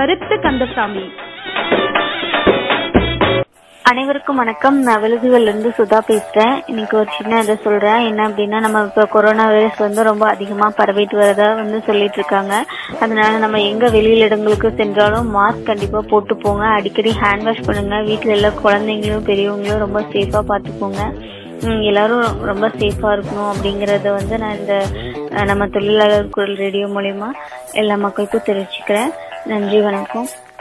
கருத்து கந்தசாமி அனைவருக்கும் வணக்கம் நான் விழுதுகள்ல இருந்து சுதா பேசுறேன் இன்னைக்கு ஒரு சின்ன இதை சொல்றேன் என்ன அப்படின்னா நம்ம இப்ப கொரோனா வைரஸ் வந்து ரொம்ப அதிகமா பரவிட்டு வரதா வந்து சொல்லிட்டு இருக்காங்க அதனால நம்ம எங்க வெளியில இடங்களுக்கு சென்றாலும் மாஸ்க் கண்டிப்பா போட்டு போங்க அடிக்கடி ஹேண்ட் வாஷ் பண்ணுங்க வீட்ல எல்லா குழந்தைங்களும் பெரியவங்களும் ரொம்ப சேஃபா பாத்துக்கோங்க ம், எல்லாரும் ரொம்ப சேஃபா இருக்கணும் அப்படிங்கறத வந்து நான் இந்த அஹ், நம்ம தொழிலாளர் குரல் ரேடியோ மூலியமா எல்லா மக்களுக்கும் தெரிவிச்சுக்கிறேன் நன்றி வணக்கம்